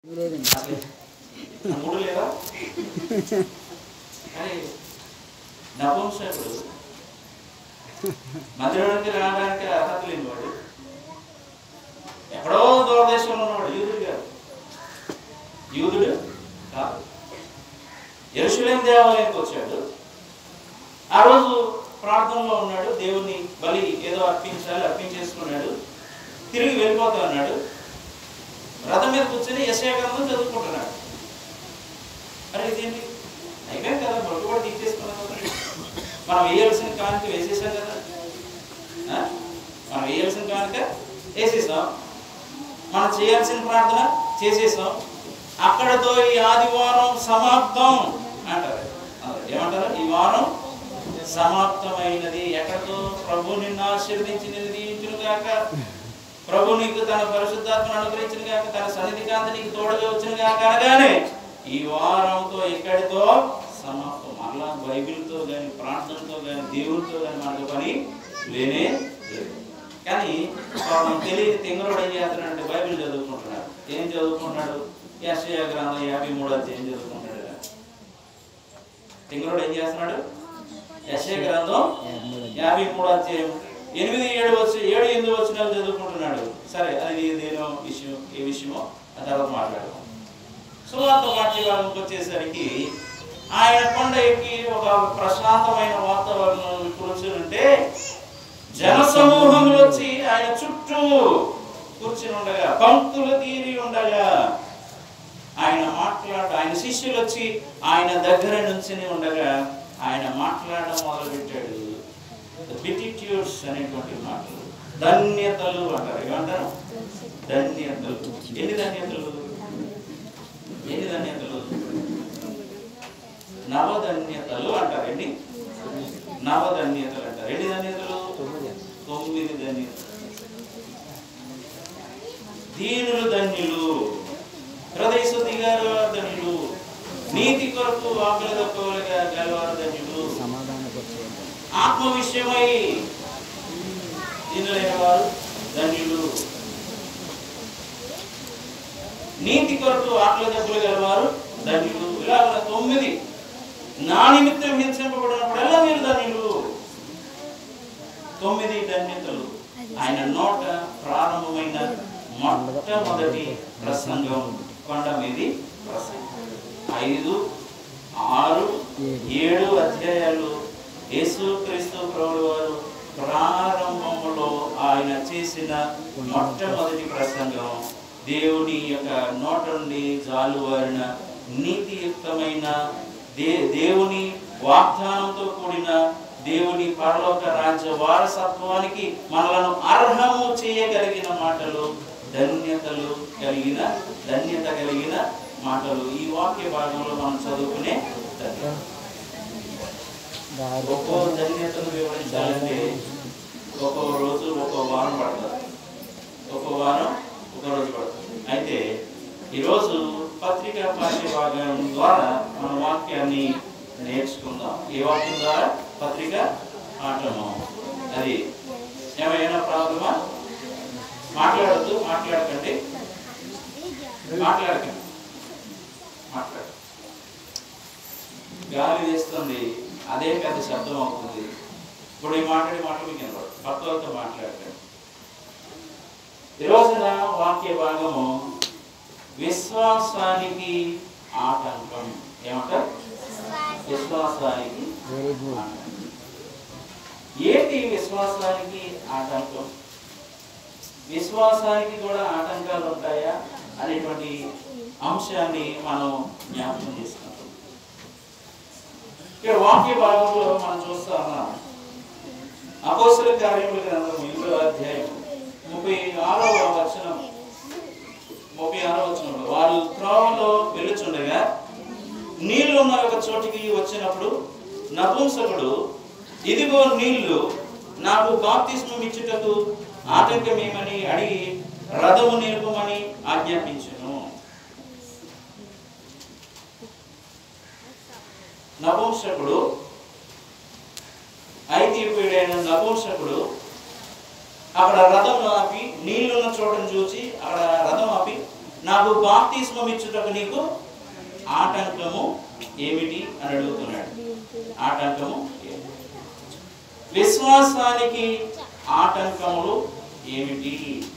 లేదండి అసలు ఆ మూడు లేవా కానీ నపుంసకుడు మందిరానికి రావడానికి అర్హత లేనివాడు ఎక్కడో దూరదేశంలో ఉన్నవాడు యూదుడు కాదు యూదుడు కాదు ఎరుషులేం దేవాలయానికి వచ్చాడు ఆ రోజు ప్రార్థనలో ఉన్నాడు దేవుని బలి ఏదో అర్పించాలి అర్పించేసుకున్నాడు తిరిగి వెళ్ళిపోతా ఉన్నాడు రథం మీద కూర్చొని యశయ గ్రంథం చదువుకుంటున్నాడు అరే ఇదేంటి అయిపోయింది కదా మొదటి కూడా తీసేసుకున్నాం కదా మనం వేయాల్సిన కానుక వేసేసాం కదా ఆ? మనం వేయాల్సిన కానుక వేసేసాం మనం చేయాల్సిన ప్రార్థన చేసేసాం అక్కడతో ఈ ఆదివారం సమాప్తం అంటారు అందరూ ఏమంటారు ఈ వారం సమాప్తమైనది ఎక్కడతో ప్రభు నిన్ను ఆశీర్వదించి నిన్ను దీవించును గాక ప్రభు నీకు తన పరిశుద్ధాత్మను అనుగ్రహించిన గాక తన సన్నిధి కాంతి నీకు తోడుగా వచ్చిన గాక అనగానే ఈ వారంతో ఇక్కడితో సమాప్తం మరలా బైబిల్తో కానీ ప్రార్థనతో కానీ దేవునితో కానీ మనకు పని లేనే లేదు కానీ పాపం తెలియని తింగరుడు ఏం చేస్తున్నాడు బైబిల్ చదువుకుంటున్నాడు ఏం చదువుకుంటున్నాడు యశయ గ్రంథం యాభై మూడు అధ్యాయం చదువుకుంటున్నాడు తింగరుడు ఏం చేస్తున్నాడు యశయ గ్రంథం యాభై మూడు అధ్యాయం ఎనిమిది ఏడు వచ్చి ఏడు ఎనిమిది వచ్చిన చదువుకుంటున్నాడు సరే అది ఏదేనో విషయం ఏ విషయమో ఆ తర్వాత మాట్లాడదాం సువార్త పాఠ్యభాగంకి వచ్చేసరికి ఆయన కొండ ఎక్కి ఒక ప్రశాంతమైన వాతావరణం కూర్చుని ఉంటే జన సమూహములు వచ్చి ఆయన చుట్టూ కూర్చుని ఉండగా పంక్తులు తీరి ఉండగా ఆయన మాట్లాడ ఆయన శిష్యులు వచ్చి ఆయన దగ్గర నుంచుని ఉండగా ఆయన మాట్లాడడం మొదలుపెట్టాడు బిటిట్యూడ్స్ అనేటువంటి మాటలు ధన్యతలు అంటారు ఏమంటారు ధన్యతలు ఎన్ని ధన్యతలు ఎన్ని ధన్యతలు నవధన్యతలు అంటారు ఎన్ని నవధన్యతలు అంటారు ఎన్ని ధన్యతలు తొమ్మిది ధన్యతలు దీనులు ధన్యులు హృదయ శుద్ధి గారు ధన్యులు నీతి కొరకు ఆకలి తక్కువలుగా గలవారు ధన్యులు సమాధానపరిచేయండి ఆత్మ విషయమై దీనులైన వారు ధన్యులు నీతి కొరకు ఆకలి దెబ్బలు గలవారు ధన్యులు ఇలా ఉన్న తొమ్మిది నా నిమిత్తం హింసింపబడినప్పుడల్లా మీరు ధన్యులు తొమ్మిది ధన్యతలు ఆయన నోట ప్రారంభమైన మొట్టమొదటి ప్రసంగం కొండ మీది ప్రసంగం ఐదు ఆరు ఏడు అధ్యాయాలు యేసుక్రీస్తు ప్రభువు వారు ప్రారంభములో ఆయన చేసిన మొట్టమొదటి ప్రసంగం దేవుని యొక్క నోట నుండి జాలువారిన నీతియుక్తమైన దే దేవుని వాగ్దానంతో కూడిన దేవుని పరలోక రాజ్య వారసత్వానికి మనలను అర్హము చేయగలిగిన మాటలు ధన్యతలు కలిగిన ధన్యత కలిగిన మాటలు ఈ వాక్య భాగంలో మనం చదువుకునే ధన్యత దారి ఒక్కో ధన్యతను వివరించాలంటే ఒక్కో రోజు ఒక్కో వారం పడుతుంది ఒక్కో వారం ఒక రోజు పడుతుంది అయితే ఈరోజు పత్రికా పాఠ్య భాగం ద్వారా మన వాక్యాన్ని నేర్చుకుందాం ఏ వాక్యం ద్వారా పత్రిక పాఠము అది ఏమైనా ప్రాబ్లమా మాట్లాడద్దు మాట్లాడకండి మాట్లాడకండి మాట్లాడ గాలి వేస్తుంది అదే పెద్ద శబ్దం అవుతుంది ఇప్పుడు ఈ మాట్లాడే మాటలు మీకు వినపడదు పక్క వాళ్ళతో మాట్లాడకండి ఈ రోజున వాక్య భాగము విశ్వాసానికి ఆటంకం ఏమంటారు విశ్వాసానికి వెరీ గుడ్ ఆటంకం. ఏంటి విశ్వాసానికి ఆటంకం విశ్వాసానికి కూడా ఆటంకాలు ఉంటాయా అనేటువంటి అంశాన్ని మనం జ్ఞాపకం చేసుకుంటాం ఇక్కడ వాక్య భాగంలో మనం చూస్తా ఉన్నాం అపోస్తుల కార్యముల గ్రంథం ఎనిమిదో అధ్యాయం ముప్పై ఆరవ వచనం ముప్పై ఆరవ వచనంలో వారు త్రోవలో వెళ్ళుచుండగా నీళ్లు ఉన్న ఒక చోటికి వచ్చినప్పుడు నపుంసకుడు ఇదిగో నీళ్లు నాకు బాప్తిస్మం ఇచ్చుటకు ఆటంకమేమని అడిగి రథము నిలుపమని ఆజ్ఞాపించును నపుంసకుడు ఐతీయుడైన నపుంసకుడు అక్కడ రథం ఆపి నీళ్లున్న చోటను చూసి అక్కడ రథం ఆపి నాకు బాప్తిస్మం ఇచ్చుటకు నీకు ఆటంకము ఏమిటి అని అడుగుతున్నాడు ఆటంకము ఏమిటి? విశ్వాసానికి ఆటంకములు ఏమిటి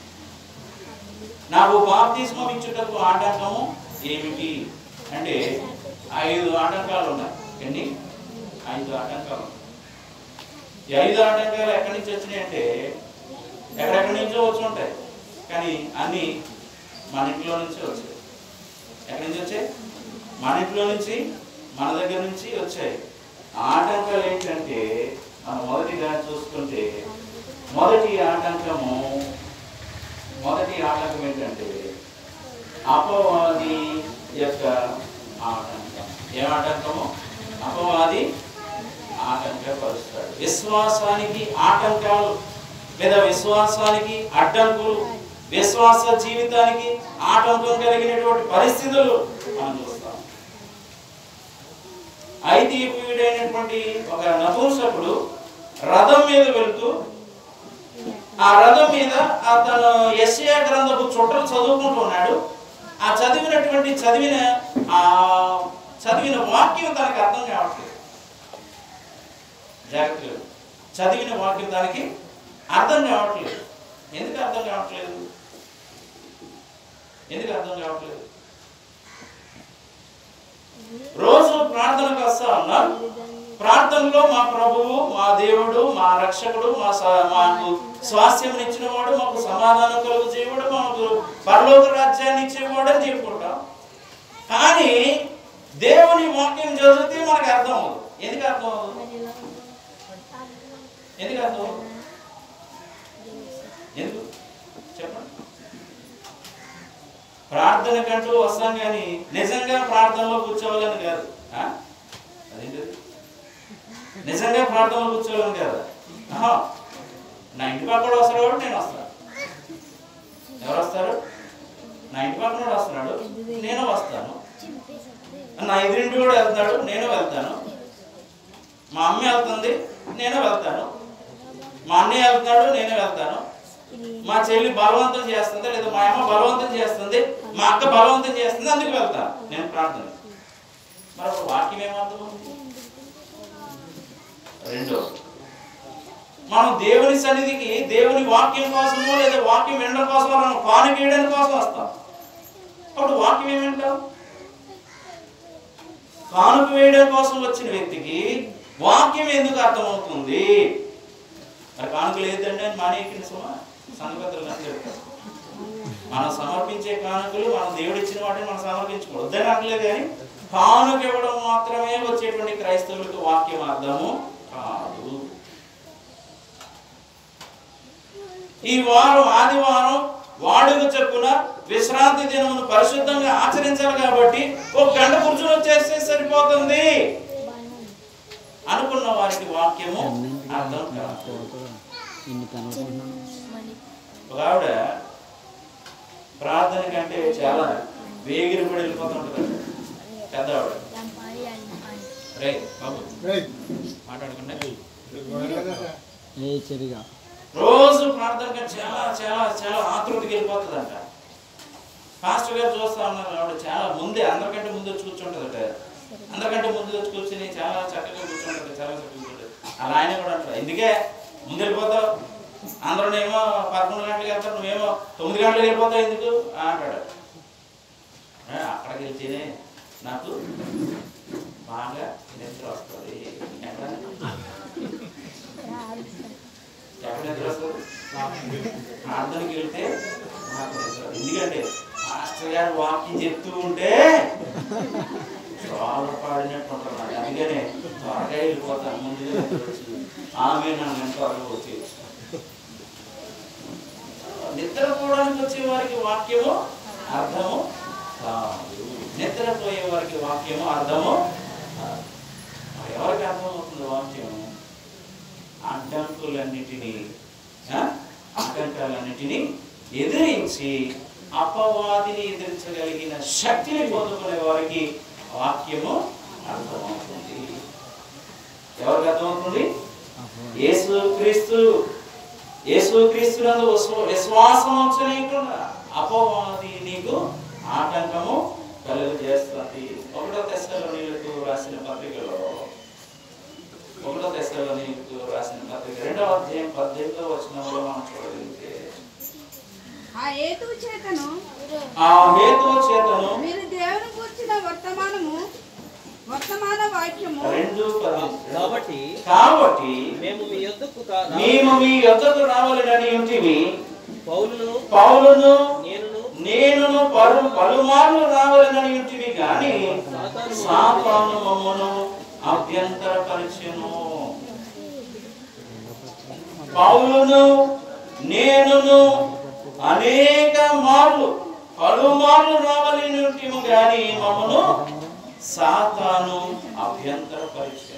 నాకు బాప్తిస్మం ఇచ్చుటకు ఆటంకము ఏమిటి అంటే ఐదు ఆటంకాలు ఉన్నాయి ఎన్ని ఐదు ఆటంకాలు ఉన్నాయి. ఈ ఐదు ఆటంకాలు ఎక్కడి నుంచి వచ్చినాయి అంటే ఎక్కడెక్కడి నుంచో వచ్చి ఉంటాయి కానీ అన్నీ మన ఇంట్లో నుంచే వచ్చాయి ఎక్కడి నుంచి వచ్చాయి మన ఇంట్లో నుంచి మన దగ్గర నుంచి వచ్చాయి ఆటంకాలు ఏంటంటే మనం మొదటిగా చూసుకుంటే మొదటి ఆటంకము మొదటి ఆటంకం ఏంటంటే అపవాది యొక్క ఆటంకం ఏ ఆటంకము అపవాది ఆటంకపరుస్తాడు విశ్వాసానికి ఆటంకాలు లేదా విశ్వాసానికి అడ్డంకులు విశ్వాస జీవితానికి ఆటంకం కలిగినటువంటి పరిస్థితులు మనం చూస్తాం ఐదీపీయుడైనటువంటి ఒక నపూంసకుడు రథం మీద వెళుతూ ఆ రథం మీద అతను ఎస్ఏ గ్రంథపు చుట్టలు చదువుకుంటున్నాడు ఆ చదివినటువంటి చదివిన ఆ చదివిన వాక్యం తనకు అర్థం కావట్లేదు జాగ్రత్తగా చదివిన వాక్యం దానికి అర్థం కావట్లేదు ఎందుకు అర్థం కావట్లేదు ఎందుకు అర్థం కావట్లేదు రోజు ప్రార్థనకు వస్తా ఉన్నారు ప్రార్థనలో మా ప్రభువు మా దేవుడు మా రక్షకుడు మా స- మాకు స్వాస్థ్యం ఇచ్చినవాడు మాకు సమాధానం కలుగు చేయవాడు మాకు పరలోక రాజ్యాన్ని ఇచ్చేవాడు అని చెప్పుకుంటాం కానీ దేవుని వాక్యం చదివితే మనకు అర్థం అవ్వదు ఎందుకు అర్థం అవ్వదు ఎందుకు అర్థం అవ్వదు ఎందుకు చెప్పండి ప్రార్థన కంటూ వస్తాం కానీ నిజంగా ప్రార్థనలో కూర్చోవాలని కాదు ఆ? అదేంటది నిజంగా ప్రార్థనలో కూర్చోవాలని కాదు ఆహా. నా ఇంటి పక్కన వస్తాడు కాబట్టి నేను వస్తాను ఎవరు వస్తారు నా ఇంటి పక్కన వాడు వస్తున్నాడు నేను వస్తాను నా ఎదురింటి కూడా వెళ్తాడు నేను వెళ్తాను మా అమ్మ వెళ్తుంది నేను వెళ్తాను మా అన్నయ్య వెళ్తాడు నేను వెళ్తాను మా చెల్లి బలవంతం చేస్తుంది లేదా మా అమ్మ బలవంతం చేస్తుంది మా అక్క బలవంతం చేస్తుంది అందుకు వెళ్తాను నేను ప్రార్థన మరి అప్పుడు వాక్యం ఏమర్థం రెండో మనం దేవుని సన్నిధికి దేవుని వాక్యం కోసమో లేదా వాక్యం వినడం కోసం మనం కానుక వేయడం కోసం వస్తాం అప్పుడు వాక్యం ఏమింటాం కానుక వేయడం కోసం వచ్చిన వ్యక్తికి వాక్యం ఎందుకు అర్థమవుతుంది మరి కానుక లేదండి అని మానేయకండి సుమా సంగతులు నాకు చెప్తారు మనం సమర్పించే కానుకలు మనం దేవుడు ఇచ్చిన వాటిని మనం సమర్పించుకోవద్దు వద్దని అనలేదు కానీ కానుక ఇవ్వడం మాత్రమే వచ్చేటువంటి క్రైస్తవులకు వాక్యం అర్థము కాదు ఈ వారం ఆదివారం వాడుక చెప్పున విశ్రాంతి దినమును పరిశుద్ధంగా ఆచరించాలి కాబట్టి ఒక గంట కూర్చొని వచ్చేస్తే సరిపోతుంది అనుకున్న వారికి వాక్యము అర్థం కాదు ఇన్ని కనుకుంటున్నాను ఒక ఆవిడ ప్రార్థన కంటే చాలా వేగిరి కూడా వెళ్ళిపోతుంటుంది పెద్ద ఆవిడ రే బాబు మాట్లాడకుండా ఏ చెరిగా రోజు ప్రార్థన కంటే చాలా చాలా చాలా ఆతృతకి వెళ్ళిపోతుందంట పాస్టర్ గారు చూస్తా ఉన్నారు ఆవిడ చాలా ముందే అందరికంటే ముందు వచ్చి కూర్చుంటుందట అందరికంటే ముందు వచ్చి కూర్చుని చాలా చక్కగా కూర్చుంటుంది చాలా చక్కగా కూర్చుంటుంది అలా ఆయన కూడా అంటారు ఎందుకే ముందు వెళ్ళిపోతావు అందరూనేమో పదకొండు గంటలకు వెళ్తారు నువ్వేమో తొమ్మిది గంటలకు వెళ్ళిపోతావు ఎందుకు అంటాడు "ఆ, అక్కడికి వెళ్తేనే నాకు బాగా నిద్ర వస్తుంది ఎక్కడ ఎక్కడ నిద్ర వస్తుంది ప్రార్థనకి వెళ్తే నాకు నిద్ర వస్తుంది. ఎందుకంటే మాస్టర్ గారు వాక్యం చెప్తూ ఉంటే చాలా పాడినట్టు ఉంటుంది నాకు. అందుకనే త్వరగా వెళ్ళిపోతాను ముందుగా నిద్ర వచ్చి ఆమె నన్ను త్వరగా వచ్చేసి నిద్రపోవడానికి వచ్చే వారికి వాక్యము అర్థము కాదు నిద్రపోయే వారికి వాక్యము అర్థము కాదు. మరి ఎవరికి అర్థమవుతుంది వాక్యం అడ్డంకులన్నిటినీ ఆ? ఆటంకాలన్నిటినీ ఎదిరించి అపవాదిని ఎదిరించగలిగిన శక్తిని పొందుకునే వారికి వాక్యము అర్థమవుతుంది ఎవరికి అర్థమవుతుంది యేసు క్రీస్తు యేసు క్రీస్తునందు విశ్వ- విశ్వాసం ఉంచనీయకుండా అపవాది నీకు ఆటంకము కలుగు చేస్తుంది ఒకటో తెశలో నీళ్లకు రాసిన పత్రికలో ఒకటో తెశలో నీళ్లకు రాసిన పత్రిక రెండవ అధ్యాయం పద్దెనిమిదో వచనంలో మనం చూడగలిగితే ఆ హేతువు చేతను ఆ హేతువు చేతను మీరు దేవుని కూర్చిన వర్తమానము వర్తమాన వాక్యము రెండు పది కాబట్టి కాబట్టి మేము మీ యొద్దకు కా- మేము మీ యొద్దకు రావాలని ఉంటిమి పౌలును పౌలును నేనును నేనును పలు పలుమార్లు రావాలని ఉంటివి కానీ సాతాను సాతాను మమ్మను అభ్యంతరపరిచెను పౌలును నేనును అనేక మార్లు పలుమార్లు రావాలని ఉంటిము కానీ మమ్మను సాతాను అభ్యంతరపరిచెను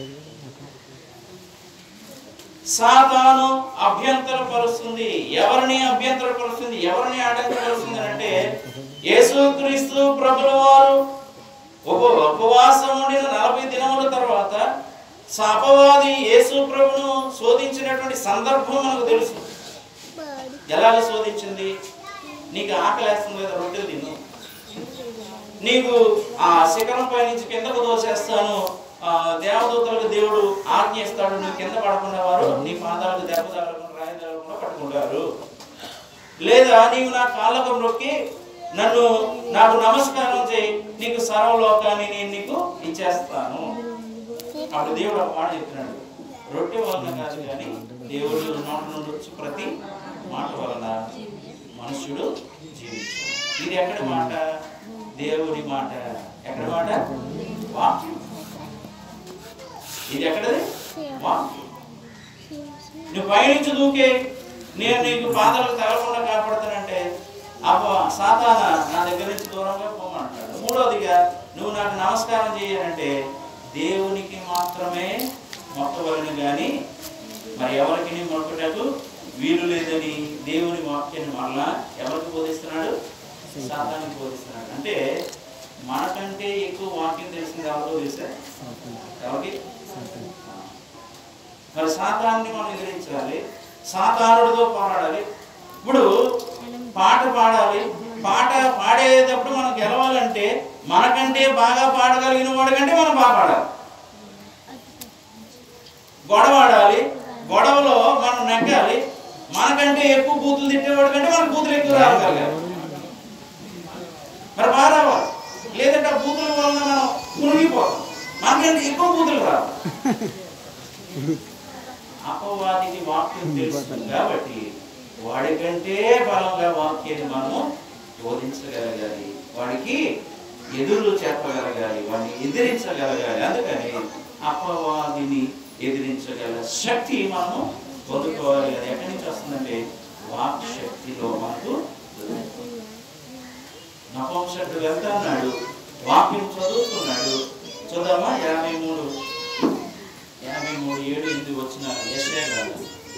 సాతాను అభ్యంతరపరుస్తుంది ఎవరిని అభ్యంతరపరుస్తుంది ఎవరిని ఆటంకపరుస్తుంది అంటే యేసుక్రీస్తు ప్రభుల వారు ఉప ఉపవాసం ఉండిన నలభై దినముల తర్వాత సపవాది యేసు ప్రభును శోధించినటువంటి సందర్భం మనకు తెలుసు ఎలా శోధించింది నీకు ఆకలి వేస్తుంది కదా రొట్టెలు తిను నీకు ఆ శిఖరం పై నుంచి కిందకు దోసేస్తాను ఆ, దేవదూతలకు దేవుడు ఆజ్ఞ ఇస్తాడు నువ్వు కింద పడకుండా వారు నీ పాదాలకు దెబ్బ తగలకుండా రాయి తగలకుండా పట్టుకుంటారు లేదా నీవు నా కాళ్ళకు మొక్కి నన్ను నాకు నమస్కారం చేయి నీకు సర్వలోకాన్ని నేను నీకు ఇచ్చేస్తాను అప్పుడు దేవుడు ఒక మాట చెప్తున్నాడు రొట్టె వలన కాదు కానీ దేవుడు నోట నుండి వచ్చి ప్రతి మాట వలన మనుష్యుడు జీవించు ఇది ఎక్కడ మాట దేవుడి మాట ఎక్కడ మాట వాక్యం ఇది ఎక్కడది వాక్యం నువ్వు పైనుంచి దూకే నేను నీకు పాదాలకు తగలకుండా కాపాడుతానంటే అబ్బా సాతాన నా దగ్గర నుంచి దూరంగా పోమంటాడు మూడోదిగా నువ్వు నాకు నమస్కారం చేయాలంటే దేవునికి మాత్రమే మొక్కవలను కానీ మరి ఎవరికి మొక్కటకు వీలు లేదని దేవుని వాక్యాన్ని మళ్ళా ఎవరికి బోధిస్తున్నాడు సాతానికి బోధిస్తున్నాడు అంటే మనకంటే ఎక్కువ వాక్యం తెలిసింది ఎవరితో తెలుసా ఎవరికి మరి సాతాన్ని మనం ఎదిరించాలి సాతానుడితో పోరాడాలి ఇప్పుడు పాట పాడాలి పాట పాడేటప్పుడు మనం గెలవాలంటే మనకంటే బాగా పాడగలిగిన వాడికంటే మనం బాగా పాడాలి గొడవ ఆడాలి గొడవలో మనం నెగ్గాలి మనకంటే ఎక్కువ బూతులు తిట్టేవాడి కంటే మన బూతులు ఎక్కువ రాగలగాలి మరి బాగా రావాలి లేదంటే ఆ బూతుల వలన మనం మునిగిపోతాం మనకంటే ఎక్కువ బూతులు రావాలి అపవాదికి వాక్యం తెలుస్తుంది కాబట్టి వాడికంటే బలంగా వాక్యాన్ని మనము బోధించగలగాలి వాడికి ఎదురు చెప్పగలగాలి వాడిని ఎదిరించగలగాలి అందుకని అపవాదిని ఎదిరించగల శక్తి మనము పొందుకోవాలి అది ఎక్కడి నుంచి వస్తుందంటే వాక్ శక్తిలో మనకు దొరుకుతుంది. నపుంసకుడు వెళ్తా అన్నాడు వాక్యం చదువుతున్నాడు చూద్దామా యాభై మూడు యాభై మూడు ఏడు ఎనిమిది వచ్చిన యశ్యా గ్రంథం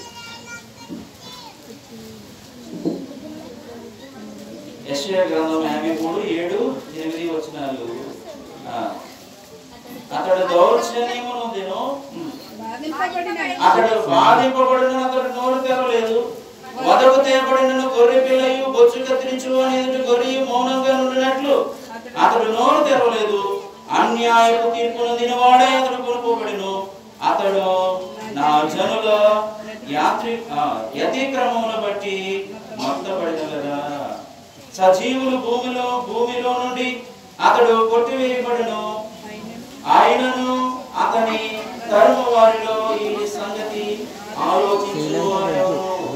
యశ్యా గ్రంథం యాభై మూడు ఏడు ఎనిమిది వచ్చినాలు ఆ. అతడు దౌర్జన్యమును దిను బాధింపబడిన అతడు బాధింపబడిన అతడు నోరు తెరలేదు వదకు తేయబడిన గొర్రె పిల్లయు బొచ్చు కత్తిరించు అని ఎదుటి గొర్రెయు మౌనంగా ఉండినట్లు అతడు నోరు తెరవలేదు అన్యాయపు తీర్పును దినవాడే అతడు కొనుక్కోబడిను అతడు నా జనుల యాత్రి ఆ, యతిక్రమమును బట్టి మొత్తబడినగదా సజీవులు భూమిలో భూమిలో నుండి అతడు కొట్టివేయబడును ఆయనను అతని తరుమ వారిలో ఈ సంగతి ఆలోచించువాడు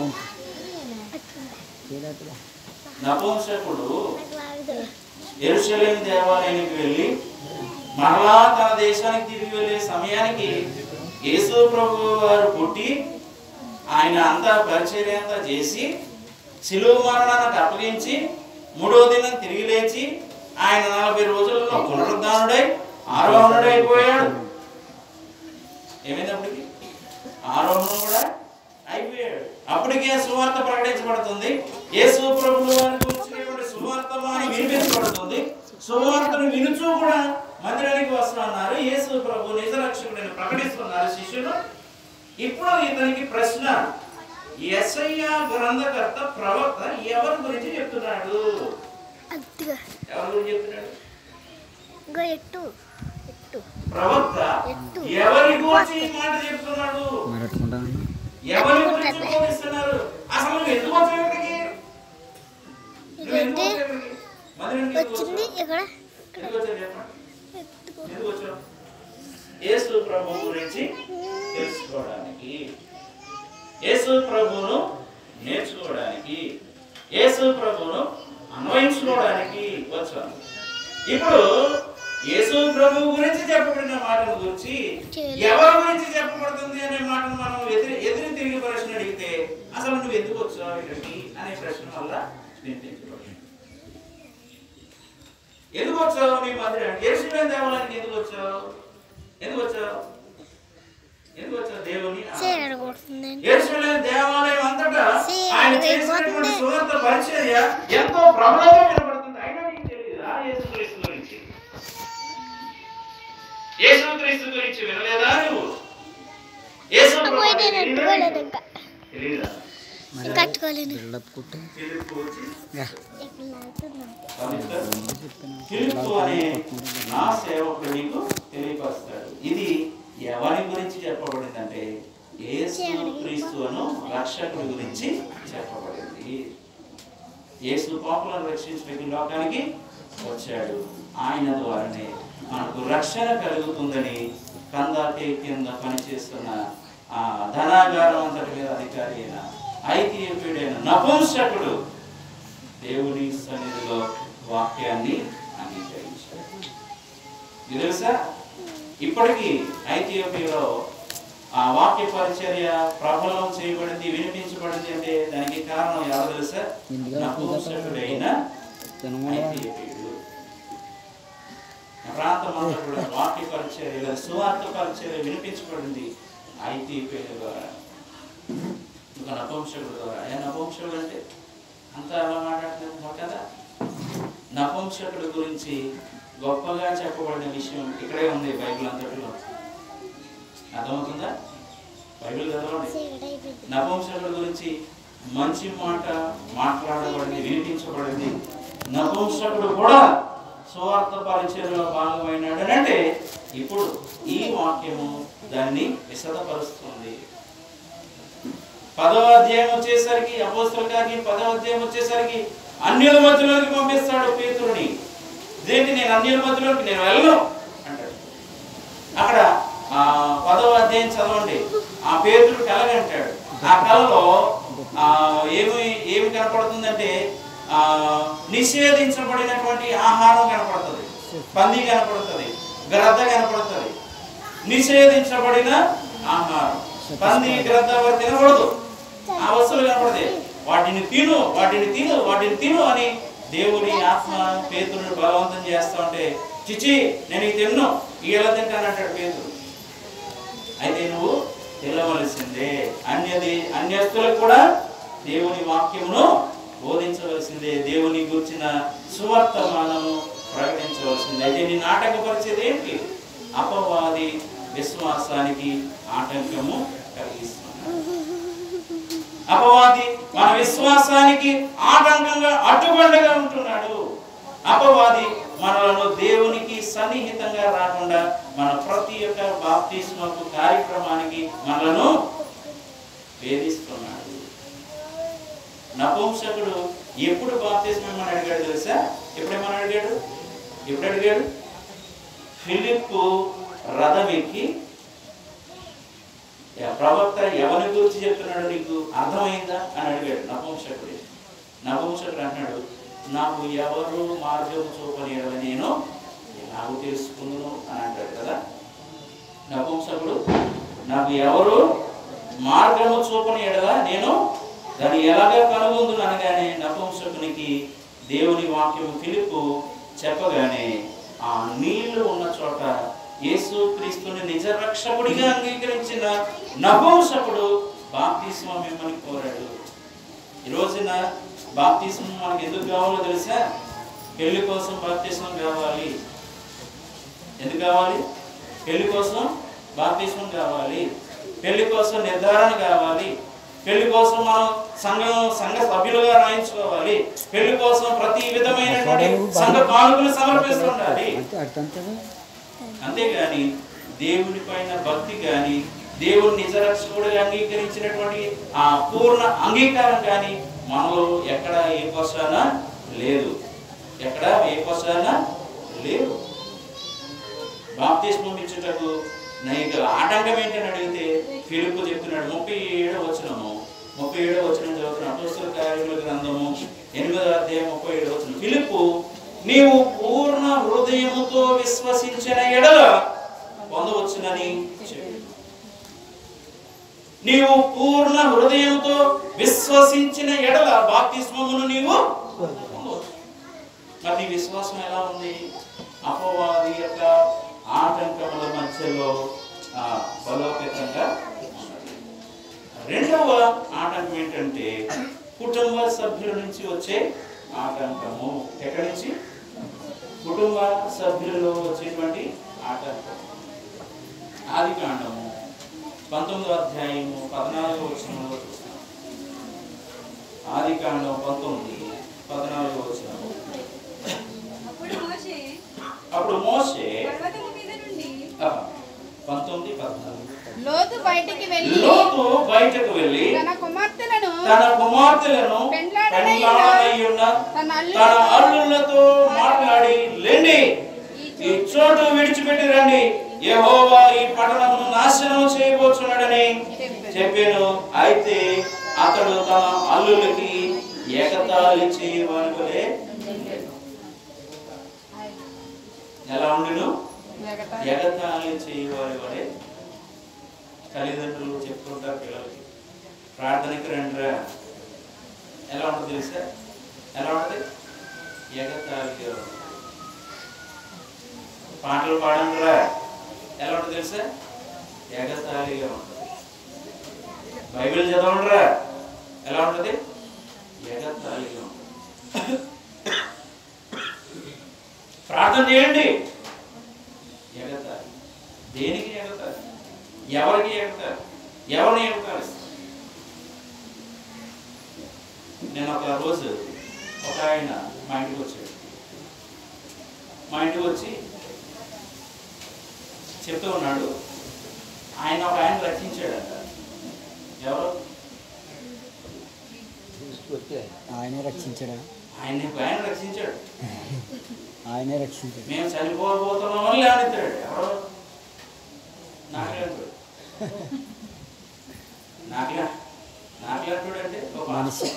నపుంసకుడు ఎరుషలేం దేవాలయానికి వెళ్ళి మరలా తన దేశానికి తిరిగి వెళ్ళే సమయానికి యేసు ప్రభు వారు పుట్టి ఆయన అంతా పరిచర్య అంతా చేసి శిలువ మరణానికి అప్పగించి మూడో దినం తిరిగి లేచి ఆయన నలభై రోజులలో పునరుద్ధానుడై ఆరోహణుడైపోయాడు ఏమైనప్పటికీ ఆరోహణం కూడా అయిపోయాడు అప్పటికే సువార్త ప్రకటించబడుతుంది యేసు ప్రభువు వారికి వచ్చినటువంటి సువార్తమానం వినిపించబడుతుంది సువార్తను వినుచూ కూడా మందిరానికి వస్తున్నారు యేసు ప్రభు నిజ రక్షకుడిని ప్రకటిస్తున్నారు శిష్యులు ఇప్పుడు ఇతనికి ప్రశ్న ఎస్ఐ గ్రంథకర్త ప్రవక్త ఎవరి గురించి చెప్తున్నాడు అదిగా ఎవరి గురించి చెప్తున్నాడు ఇంకో ఎట్టు ఎట్టు ప్రవక్త ఎత్తు. ఎవరి గురించి ఈ మాట చెప్తున్నాడు మరి ఎట్టుకుంటాను ఎవరి గురించి బోధిస్తున్నారు అసలు నువ్వు ఎందుకు వచ్చావు ఇక్కడికి నువ్వు ఎందుకు ఇదేంటి వచ్చావు ఇక్కడికి? మందిరానికి ఎందుకు వచ్చింది వచ్చావు? ఇక్కడ ఎందుకు వచ్చావు చెప్పండి ఎత్తుకో ఎందుకు వచ్చావు యేసు ప్రభు గురించి తెలుసుకోవడానికి యేసు ప్రభువును నేర్చుకోవడానికి యేసు ప్రభువును అన్వయించుకోవడానికి వచ్చాను ఇప్పుడు యేసు ప్రభు గురించి చెప్పబడిన మాటల గురించి ఎవరి గురించి చెప్పబడుతుంది అనే మాటను మనం ఎదురు ఎదురు తిరిగి ప్రశ్న అడిగితే అసలు నువ్వు ఎందుకు వచ్చావు ఇక్కడికి అనే ప్రశ్న వల్ల వినిపించబడింది ఎందుకు వచ్చావు నీ మందిరం ఎరుసలేం దేవాలయానికి ఎందుకు వచ్చావు ఎందుకు వచ్చావు ఎందుకు వచ్చావు దేవుని చీర కొడుతుందండి ఎరుసలేం దేవాలయం అంతటా ఆయన సీఎం చేసినటువంటి అయిపోతుంది. సువార్త పరిచర్య ఎంతో ప్రబలంగా వినపడుతుంది అయినా నీకు తెలియదా యేసుక్రీస్తు గురించి యేసుక్రీస్తు గురించి వినలేదా నువ్వు యేసు ప్రభు పోయి నేను తెలీదా అట్టుకోలేదు నీకు? ఇంకా తెలీదా ఇంకా కట్టుకోలేను బిల్డప్ కుట్టి ఫిలిప్పు వచ్చి యా. ఇక్కడ లాగుతున్నాను పవిత్ర ఫిలిప్పు అనే నా సేవకుడు నీకు తెలియపరుస్తాడు ఇది ఎవరి గురించి చెప్పబడిందంటే యేసు క్రీస్తు అను రక్షకుడి గురించి చెప్పబడింది యేసు పాపులను రక్షించడానికి లోకానికి వచ్చాడు ఆయన ద్వారానే మనకు రక్షణ కలుగుతుందని కందాకే కింద పనిచేస్తున్న ఆ ధనాగారం అంతటి మీద అధికారి అయిన ఐతిహ్యుడైన నపుంసకుడు దేవుని సన్నిధిలో వాక్యాన్ని అంగీకరించాడు ఇది తెలుసా ఇప్పటికీ ఐథియోపియాలో ఆ వాక్య పరిచర్య ప్రబలం చేయబడింది వినిపించబడింది అంటే దానికి కారణం ఎవరు తెలుసా నపుంసకుడైన ఐథియోపియుడు ఆ ప్రాంతం అంతా కూడా వాక్య పరిచర్య లేదా సువార్త పరిచర్య వినిపించబడింది ఐథియోపియా ద్వారా ఇంకా నపుంసకుడు ద్వారా ఏ నపుంసకుడు అంటే అంతా ఎలా మాట్లాడుతున్నారు కదా నపుంసకుడు గురించి గొప్పగా చెప్పబడిన విషయం ఇక్కడే ఉంది బైబిల్ అంతటిలో అర్థమవుతుందా బైబిల్ చదవండి చీకటి అయిపోయింది నపుంసకుడు గురించి మంచి మాట మాట్లాడబడింది వినిపించబడింది నపుంసకుడు కూడా సువార్త పరిచయంలో భాగమైనాడు అని అంటే ఇప్పుడు ఈ వాక్యము దాన్ని విశదపరుస్తుంది పదవ అధ్యాయం వచ్చేసరికి అపోస్తల కార్యం పదవ అధ్యాయం వచ్చేసరికి అన్యుల మధ్యలోకి పంపిస్తాడు పేతురుని ఇదేంటి నేను అన్యుల మధ్యలోకి నేను వెళ్ళను అంటాడు అక్కడ ఆ పదవ అధ్యాయం చదవండి ఆ పేతుడు కలగంటాడు ఆ కలలో ఆ ఏమి ఏమి కనపడుతుందంటే ఆ నిషేధించబడినటువంటి ఆహారం కనపడుతుంది పంది కనపడుతుంది గ్రద్ద కనపడుతుంది నిషేధించబడిన ఆహారం పంది గ్రద్ద వారు తినకూడదు ఆ వస్తువులు కనపడతాయి వాటిని తిను వాటిని తిను వాటిని తిను అని దేవుని ఆత్మ పేతురుని బలవంతం చేస్తా ఉంటే చిచి నేను ఇది తిన్ను ఈ ఎలా తింటానంటాడు పేతురు అయితే నువ్వు తినవలసిందే అన్యది అన్యస్తులకు కూడా దేవుని వాక్యమును బోధించవలసిందే దేవుని గుర్చిన సువర్తమానము ప్రకటించవలసిందే అయితే నీ నాటకపరిచేది ఏంటి అపవాది విశ్వాసానికి ఆటంకము కలిగిస్తున్నాడు అపవాది మన విశ్వాసానికి ఆటంకంగా అడ్డుబండగా ఉంటున్నాడు అపవాది మనలను దేవునికి సన్నిహితంగా రాకుండా మన ప్రతి ఒక్క బాప్తిస్మకు కార్యక్రమానికి మనలను వేధిస్తున్నాడు నపుంసకుడు ఎప్పుడు బాప్తిస్మం అని అడిగాడు తెలుసా ఎప్పుడేమని అడిగాడు ఎప్పుడు అడిగాడు ఫిలిప్పు రథం ఎక్కి "యా ప్రవక్త ఎవరి గురించి చెప్తున్నాడు నీకు అర్థమైందా అని అడిగాడు నపుంసకుడు నపుంసకుడు అంటున్నాడు నాకు ఎవరు మార్గం చూపని ఎడల నేను నాకు తెలుసుకుందును అని అంటాడు కదా నపుంసకుడు నాకు ఎవరు మార్గము చూపని ఎడల నేను దాన్ని ఎలాగ కనుగొందును అనగానే నపుంసకునికి దేవుని వాక్యము ఫిలిప్పు చెప్పగానే ఆ నీళ్లు ఉన్న చోట యేసు క్రీస్తుని నిజ రక్షకుడిగా అంగీకరించిన నపుంసకుడు బాప్తిస్మం మిమ్మల్ని కోరాడు ఈ రోజున బాప్తిస్మం మనకి ఎందుకు కావాలో తెలుసా పెళ్లి కోసం బాప్తిస్మం కావాలి ఎందుకు కావాలి పెళ్లి కోసం బాప్తిస్మం కావాలి పెళ్లి కోసం నిర్ధారణ కావాలి పెళ్లి కోసం మనం సంఘం సంఘ సభ్యులుగా రాయించుకోవాలి పెళ్లి కోసం ప్రతి విధమైనటువంటి సంఘ కానుకలు సమర్పిస్తుండాలి అంతే అర్థంతేనా అంతేగాని దేవుని పైన భక్తి కానీ దేవుని నిజరక్షకుడిగా అంగీకరించినటువంటి ఆ పూర్ణ అంగీకారం కానీ మనలో ఎక్కడ ఏ కొసాన లేదు ఎక్కడ ఏ కొసాన లేదు బాప్తిస్మం ఇచ్చుటకు నీకు ఆటంకం ఏంటని అడిగితే ఫిలిప్పు చెప్తున్నాడు ముప్పై ఏడో వచనము ముప్పై ఏడో వచనం చదువుతున్న అపోస్తుల కార్యముల గ్రంథము ఎనిమిదో అధ్యాయం ముప్పై ఏడో వచనం ఫిలిప్పు నీవు పూర్ణ హృదయముతో విశ్వసించిన ఎడల పొందవచ్చునని చెప్పు నీవు పూర్ణ హృదయంతో విశ్వసించిన ఎడల బాప్తిస్మమును నీవు పొందవచ్చు మరి నీ విశ్వాసం ఎలా ఉంది అపవాది యొక్క ఆటంకముల మధ్యలో ఆ, బలోపేతంగా ఉన్నది రెండవ ఆటంకం ఏంటంటే కుటుంబ సభ్యుల నుంచి వచ్చే ఆటంకము ఎక్కడి నుంచి కుటుంబ సభ్యులలో వచ్చేటువంటి ఆటంకం ఆది కాండము పంతొమ్మిదో అధ్యాయము పద్నాలుగో వచనంలో చూస్తాం ఆది కాండం పంతొమ్మిది పద్నాలుగో వచనము అప్పుడు మోషే అప్పుడు మోసే పర్వతము మీద నుండి ఆ, పంతొమ్మిది పద్నాలుగు లోతు బయటికి వెళ్ళి లోతు బయటకు వెళ్ళి తన కుమార్తెలను తన కుమార్తెలను పెండ్లాడనై పెండ్లాడనై ఉన్న తన అల్లు తన అల్లులతో మాట్లాడి లేండి ఈ చోటు విడిచిపెట్టి రండి యెహోవా ఈ పట్టణమును నాశనం చేయబోతున్నాడని చెప్పాను అయితే అతడు తన అల్లులకి ఏకతాళి చేయవనుకునే ఎలా ఉండిను ఎగతాళి చేయవారి వలె తల్లిదండ్రులు చెప్తుంటారు పిల్లలకి ప్రార్థనకి రండిరా ఎలా ఉంటుంది తెలుసా ఎలా ఉంటుంది ఎగతాళిగా ఉంటుంది. పాటలు పాడండిరా ఎలా ఉంటుంది తెలుసా ఎగతాళిగా ఉంటుంది బైబిల్ చదవండిరా ఎలా ఉంటుంది ఎగతాళిగా ఉంటుంది ప్రార్థన చేయండి ఎగతాళి దేనికి ఎగతాళి ఎవరికి ఎగతాళి ఎవరిని ఎగతాళి నేను ఒక రోజు ఒక ఆయన మా ఇంటికి వచ్చాడు మా ఇంటికి వచ్చి చెప్తూ ఉన్నాడు ఆయన ఒక ఆయన రక్షించాడంట ఎవరు ఆయనే రక్షించడా ఆయన ఒక ఆయన రక్షించాడు ఆయనే రక్షించడు మేము చనిపోబోతున్నామని లేవనెత్తాడు ఎవరు నాకులాంటి నాకులా నాకులాంటి అంటే ఒక మనిషి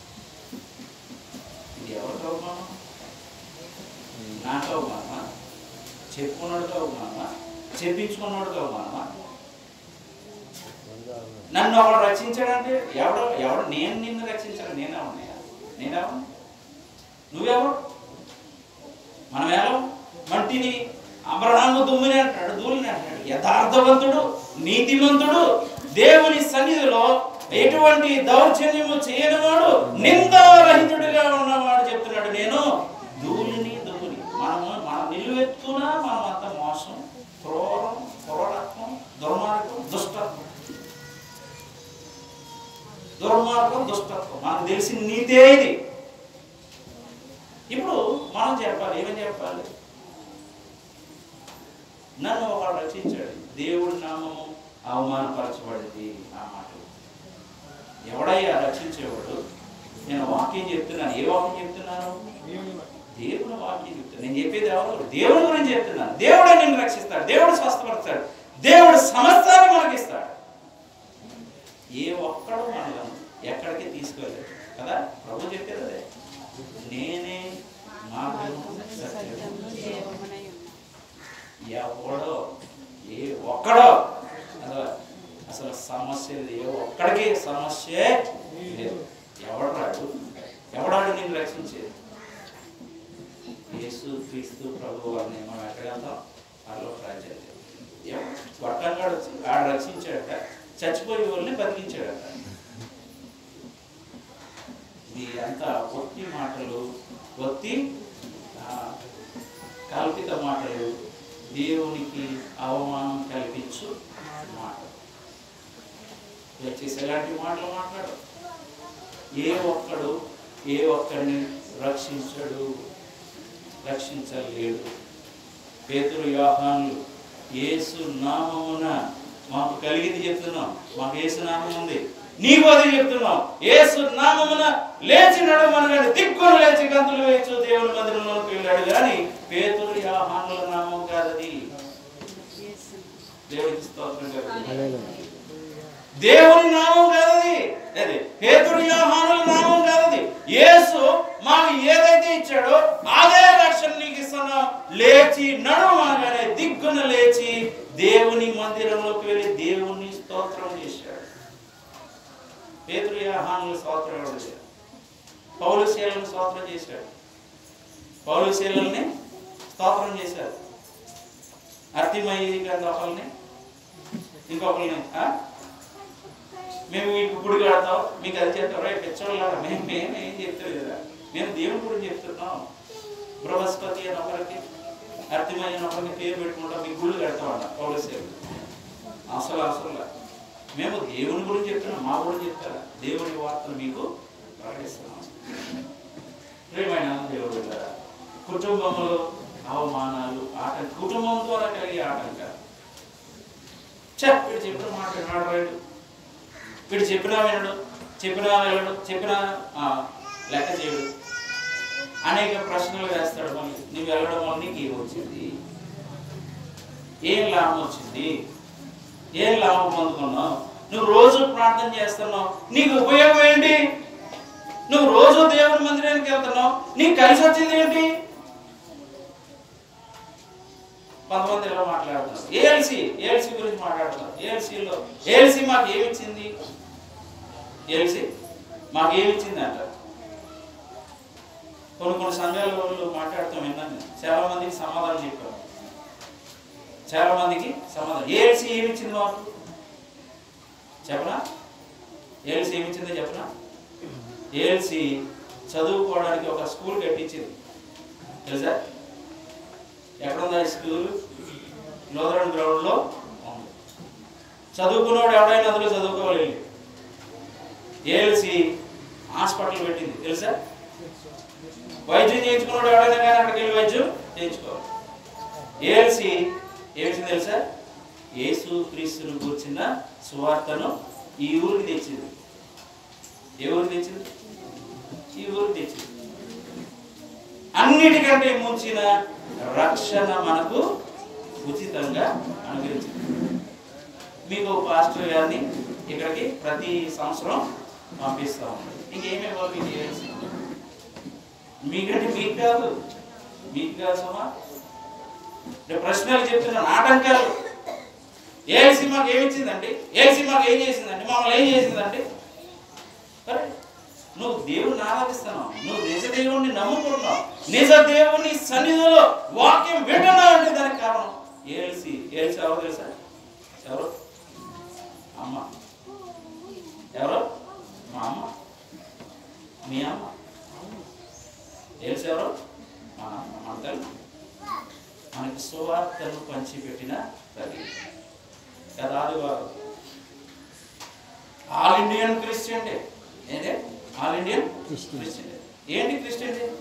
ఇది ఎవరికి అవమానం నాకు అవమానమా చెప్పుకున్నాడుగా అవమానమా చెప్పించుకున్నాడుగా అవమానమా నన్ను ఒకడు రక్షించాడంటే ఎవడో ఎవడు నేను నిన్ను రక్షించాను నేనే ఉన్నాయా నేనేమో నువ్వెవరు మనం ఎలా మంటిని అబ్రహాము దుమ్మిని అంటాడు ధూళిని అంటాడు యథార్థవంతుడు నీతిమంతుడు దేవుని సన్నిధిలో ఎటువంటి దౌర్జన్యము చేయనివాడు నిందారహితుడిగా ఉన్నవాడు చెప్తున్నాడు నేను ధూళిని దుమ్ముని మనము మన నిలువెత్తున మనం అంత మోసం క్రూరం క్రూరత్వం దుర్మార్గం దుష్టత్వం దుర్మార్గం దుష్టత్వం మనకు తెలిసిన నీతే ఇది ఇప్పుడు మనం చెప్పాలి ఏమని చెప్పాలి నన్ను ఒకడు రక్షించాడు దేవుడి నామము అవమానపరచబడింది ఆ మాట ఎవడయ్యా రక్షించేవాడు నేను వాక్యం చెప్తున్నాను ఏ వాక్యం చెప్తున్నాను దేవుని వాక్యం చెప్తాను నేను చెప్పేది ఎవరు దేవుడి గురించి చెప్తున్నాను దేవుడే నిన్ను రక్షిస్తాడు దేవుడు స్వస్థపరుస్తాడు దేవుడు సమస్తాన్ని మనకిస్తాడు ఏ ఒక్కడు మనలను ఎక్కడికి తీసుకెళ్ళాడు కదా ప్రభు చెప్పేది అదే నేనే మార్గము సత్యము ఎవడో ఏ ఒక్కడో అసలు అసలు సమస్య లేదు ఏ ఒక్కడికి సమస్య లేదు ఎవడు రాడు ఎవడాడు నేను రక్షించేది యేసు క్రీస్తు ప్రభు వారిని మనం ఎక్కడ వెళ్తాం వాళ్ళలో రాజ్యం వర్తంగాడు వచ్చి ఆడు రక్షించాడట చచ్చిపోయే వాళ్ళని బతికించాడట ఇది అంతా ఒత్తి మాటలు ఒత్తి ఆ, కల్పిత మాటలు దేవునికి అవమానం కల్పించు మాట దయచేసి ఎలాంటి మాటలు మాట్లాడు ఏ ఒక్కడు ఏ ఒక్కడిని రక్షించడు రక్షించలేడు పేతురు యోహానులు యేసు నామమున మాకు కలిగింది చెప్తున్నాం మాకు యేసు నామం ఉంది నీకు అది చెప్తున్నాం యేసు నామమున లేచి నడమనగానే దిక్కును లేచి గంతులు వేయచ్చు దేవుని మందిరంలోకి వెళ్ళాడు కానీ పేతురు యోహానుల నామం కాదది దేవుడికి స్తోత్రం కలుగును. హల్లెలూయా. దేవుని నామం కాదది అది పేతురు యోహానుల నామం కాదది యేసు మాకు ఏదైతే ఇచ్చాడో అదే రక్షణ నీకు ఇస్తున్నాం లేచి నడుము అనగానే దిగ్గున లేచి దేవుని మందిరంలోకి వెళ్ళి దేవుని స్తోత్రం చేశాడు పేతురు యోహానుల స్తోత్రం ఎవరు చేశాడు పౌలు శీలను స్తోత్రం చేశాడు పౌలు శీలని స్తోత్రం చేశాడు అర్థమయ్యేది కాదు ఒకరిని ఇంకొకరిని ఆ? మేము మీకు గుడి కడతాం మీకు అది చేస్తాం రైట్ పిచ్చోళ్ళగా మేము మేము ఏం చెప్తారు కదా మేము దేవుని గురించి చెప్తున్నాం బృహస్పతి అని ఒకరికి అర్థమయ్య అని ఒకరికి పేరు పెట్టుకుంటాం మీకు గుళ్ళు కడతామంట పౌరసేవ అసలు అసలు మేము దేవుని గురించి చెప్తున్నాం మా గురించి చెప్తారా దేవుని వార్తలు మీకు ప్రకటిస్తున్నాం ప్రియమైన దేవుడు బిడ్డలారా, కుటుంబంలో అవమానాలు ఆటంక కుటుంబం ద్వారా కలిగే ఆటంకాలు చెప్ వీడు చెప్పిన మాట విన్నాడు రైడు వీడు చెప్పినా వినడు చెప్పినా వెళ్ళడు చెప్పినా ఆ, లెక్క చేయడు అనేక ప్రశ్నలు వేస్తాడు మళ్ళీ నువ్వు వెళ్ళడం వల్ల నీకు ఏం వచ్చింది ఏం లాభం వచ్చింది ఏం లాభం పొందుకున్నావు నువ్వు రోజు ప్రార్థన చేస్తున్నావు నీకు ఉపయోగం ఏంటి నువ్వు రోజు దేవుని మందిరానికి వెళ్తున్నావు నీకు కలిసి వచ్చింది ఏంటి కొంతమంది ఇలా మాట్లాడుతున్నారు ఏఎల్సి ఏఎల్సి గురించి మాట్లాడుతున్నారు ఏఎల్సీలో ఏఎల్సి మాకు ఏమి ఇచ్చింది ఏఎల్సి మాకు ఏమి ఇచ్చింది అంటారు కొన్ని కొన్ని సంఘాల వాళ్ళు మాట్లాడుతాం విన్నాను నేను. చాలా మందికి సమాధానం చెప్పారు చాలా మందికి సమాధానం ఏఎల్సి ఏమి ఇచ్చింది మాకు చెప్పనా ఏఎల్సి ఏమి ఇచ్చిందో చెప్పనా ఏఎల్సి చదువుకోవడానికి ఒక స్కూల్ కట్టించింది తెలుసా ఎక్కడ ఉందా ఈ స్కూల్ లోదరన్ గ్రౌండ్ లో ఉంది చదువుకున్నవాడు ఎవడైనా అందులో చదువుకోవాలి ఏఎల్సి హాస్పిటల్ పెట్టింది తెలుసా వైద్యం చేయించుకున్నాడు ఎవడైనా కానీ అక్కడికి వెళ్ళి వైద్యం చేయించుకోవాలి ఏఎల్సి ఏమిటి తెలుసా యేసు క్రీస్తును కూర్చున్న సువార్తను ఈ ఊరికి తెచ్చింది ఏ ఊరికి తెచ్చింది ఈ ఊరికి తెచ్చింది అన్నిటికంటే ముంచిన రక్షణ మనకు ఉచితంగా అనుగ్రహించింది మీకు పాస్టర్ గారిని ఇక్కడికి ప్రతి సంవత్సరం పంపిస్తాం ఇంకేమేమి మీకు చేయాల్సి మీకంటే మీకు కాదు మీకు కాదు సమా నేను ప్రశ్నలు చెప్తున్నాను ఆటంకాలు ఏ సినిమాకి ఏమి ఇచ్చిందండి ఏ సినిమాకి ఏం చేసిందండి మమ్మల్ని ఏం చేసిందండి సరే నువ్వు దేవుడిని ఆరాధిస్తున్నావు నువ్వు నిజ దేవుణ్ణి నమ్ముకుంటున్నావు నిజ దేవుని సన్నిధిలో వాక్యం వింటున్నావు అంటే దానికి కారణం ఏల్సి ఏల్సి ఎవరు తెలుసా ఎవరు అమ్మ ఎవరు మా అమ్మ మీ అమ్మ ఏల్సి ఎవరు మా అమ్మ మన తల్లి మనకి సువార్తను పంచిపెట్టిన తల్లి కదా ఆదివారం ఆల్ ఇండియన్ క్రిస్టియన్ డే ఏంటి all Indian Christian. Christian day ఏంటి క్రిస్టియన్ డే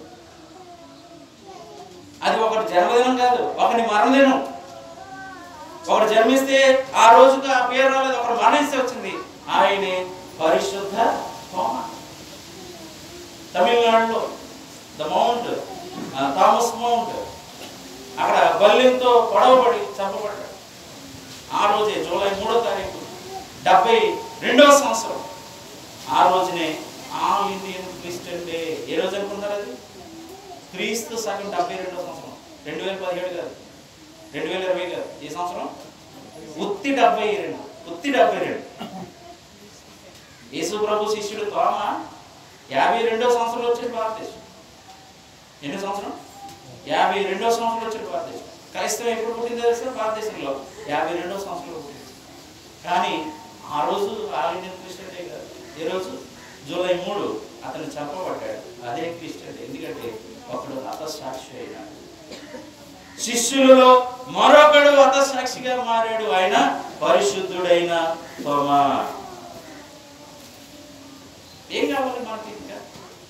అది ఒకటి జన్మదినం కాదు ఒకటి మరణదినం ఒకడు జన్మిస్తే ఆ రోజుకి ఆ పేరు రాలేదు ఒకడు మరణిస్తే వచ్చింది ఆయనే పరిశుద్ధ తోమ తమిళనాడులో ద మౌంట్ థామస్ మౌంట్ అక్కడ బల్యంతో పొడవబడి చంపబడ్డాడు ఆ రోజే జూలై మూడో తారీఖు డెబ్బై రెండవ సంవత్సరం ఆ రోజునే ఆల్ ఇండియన్ క్రిస్టియన్ డే ఏ రోజు అనుకున్నారు అది క్రీస్తు సగం డెబ్బై రెండవ సంవత్సరం రెండు వేల పదిహేడు కాదు రెండు వేల ఇరవై కాదు ఈ సంవత్సరం ఉత్తి డెబ్బై రెండు ఉత్తి డెబ్బై రెండు యేసు ప్రభు శిష్యుడు తోమ యాభై రెండవ సంవత్సరంలో వచ్చాడు భారతదేశం ఎన్నో సంవత్సరం యాభై రెండవ సంవత్సరంలో వచ్చాడు భారతదేశం క్రైస్తవం ఎప్పుడు పుట్టిందో తెలుసా భారతదేశంలో యాభై రెండవ సంవత్సరంలో పుట్టింది కానీ ఆ రోజు ఆల్ ఇండియన్ క్రిస్టియన్ డే కాదు ఏ రోజు జూలై మూడు అతను చంపబడ్డాడు అదే క్రిస్టియన్ డే ఎందుకంటే ఒకడు హతసాక్షి అయినాడు శిష్యులలో మరొకడు హతసాక్షిగా మారాడు ఆయన పరిశుద్ధుడైన తోమా ఏం కావాలి మనకి ఇంకా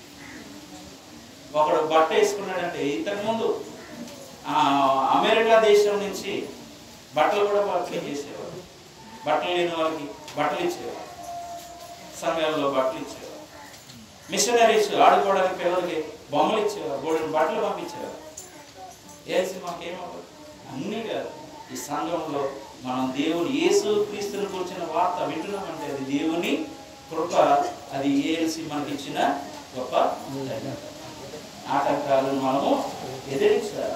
ఒకడు బట్ట వేసుకున్నాడంటే ఇంతకు ముందు ఆ, అమెరికా దేశం నుంచి బట్టలు కూడా పంపిణీ చేసేవారు బట్టలు లేని వాళ్ళకి బట్టలు ఇచ్చేవారు సమయంలో బట్టలు ఇచ్చేవారు మిషనరీస్ ఆడుకోవడానికి పిల్లలకి బొమ్మలు ఇచ్చేవారు బోడిని బట్టలు పంపించేవారు ఏసి మాకేమవ్వదు అన్నీ కాదు ఈ సంఘంలో మనం దేవుని యేసు క్రీస్తుని కూర్చిన వార్త వింటున్నామంటే అది దేవుని కృప అది ఏసి మనకి ఇచ్చిన గొప్ప ధన్యత. ఆటంకాలను మనము ఎదిరించాలి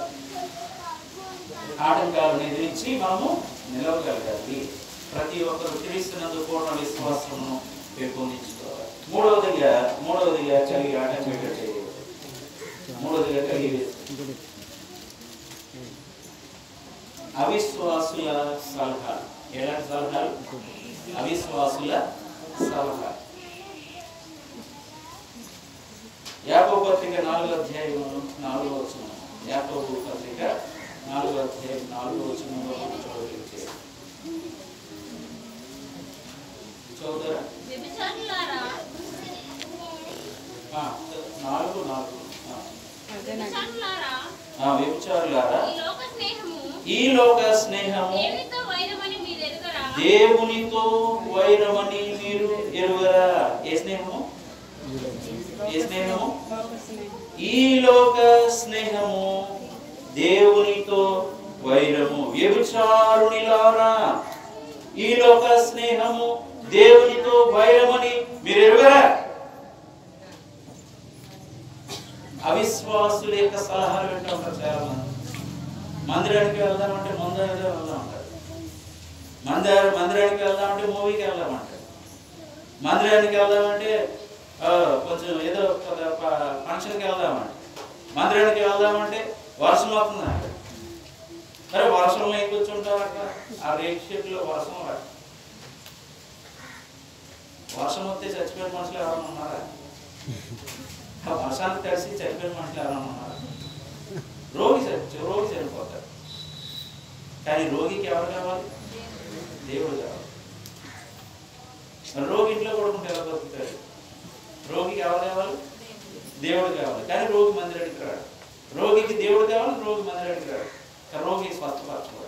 ఆటంకాలను ఎదిరించి మనము నిలవగలగాలి ప్రతి ఒక్కరు క్రీస్తునందు పూర్ణ విశ్వాసమును పెంపొందించుకోవాలి మూడవదిగా మూడవదిగా కలిగి ఆటంకం చేయాలి మూడవదిగా కలిగి ఇంకోటి అవిశ్వాసుల సలహాలు ఎలాంటి సలహాలు అవిశ్వాసుల సలహా యాకో పత్రిక నాలుగో అధ్యాయం నాలుగో వచ్చిన యాకో పత్రిక నాలుగో అధ్యాయం నాలుగో వచ్చినంలో మనం చదవగలిగితే చదువుతారా వ్యభిచారులారా ఆ, నాలుగు నాలుగు ఆ. వ్యభిచారులారా ఆ, వ్యభిచారులారా ఈ లోక స్నేహము ఈ లోక స్నేహము దేవునితో వైరమని మీరు ఎరుగరా దేవునితో వైరమని మీరు ఎరుగరా ఏ స్నేహము ఏ స్నేహము ఈ లోక స్నేహము దేవునితో వైరము వ్యభిచారునిలారా ఈ లోక స్నేహము దేవునితో వైరమని మీరు ఎరుగరా అవిశ్వాసుల యొక్క సలహాలు వింటూ ఉంటారు చాలా మంది మందిరానికి వెళ్దామంటే ముందరగా వెళ్దాం అంటారు మందిర మందిరానికి వెళ్దామంటే మూవీకి వెళ్దామంటారు మందిరానికి వెళ్దామంటే ఆ, కొంచెం ఏదో ఒక ప- ఫంక్షన్కి వెళ్దామంటే మందిరానికి వెళ్దామంటే వర్షం అవుతుంది అంటారు సరే వర్షంలో ఏం కూర్చుంటారు అక్కడ ఆ రేక్ షెడ్లో వర్షం రాదు వర్షం వస్తే చచ్చిపోయిన మనుషులు ఎవరైనా ఉన్నారా ఆ వర్షానికి తడిసి చనిపోయిన మనుషులు ఎవరైనా ఉన్నారా రోగి చచ్చి రోగి చనిపోతారు కానీ రోగికి ఎవరు కావాలి దేవుడు కావాలి మరి రోగి ఇంట్లో పడుకుంటే ఎలా బతుకుతాడు రోగికి ఎవరు కావాలి దేవుడు కావాలి కానీ రోగి మందిరానికి రాడు రోగికి దేవుడు కావాలి రోగి మందిరానికి రాడు కానీ రోగి స్వస్థపరచబడు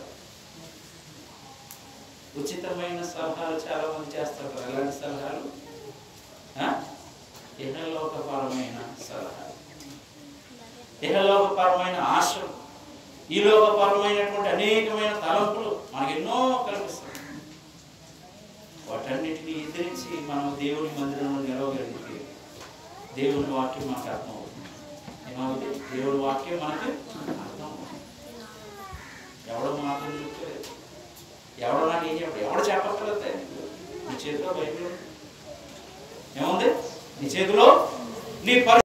ఉచితమైన సలహాలు చాలా మంది చేస్తారు ఎలాంటి సలహాలు ఆ? ఇహలోకపరమైన సలహాలు ఇహలోకపరమైన ఆశలు ఈ లోకపరమైనటువంటి అనేకమైన తలంపులు మనకు ఎన్నో కల్పిస్తాయి వాటన్నిటిని ఎదిరించి మనం దేవుని మందిరంలో నిలవగలిగితే దేవుని వాక్యం మనకు అర్థమవుతుంది ఏమవుతుంది దేవుని వాక్యం మనకి అర్థం ఎవడో మాత్రం చెప్పలేదు ఎవడో నాకు ఏం చెప్పడు ఎవడు చెప్పక్కర్లేదు నీ చేతిలో బైబిల్ ఉంది. ఏముంది నీ చేతిలో నీ పరి